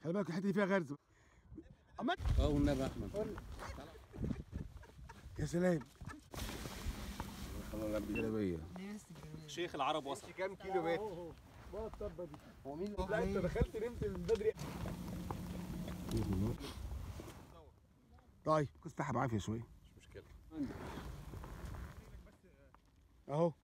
خلي بالك الحته دي فيها غرز اه والنبي يا احمد يا سلام الله الجلابيه شيخ العرب وصل كام كيلو متر هو مين لا انت دخلت نمت من بدري طيب كنت سحب عافيه شويه مش مشكله اهو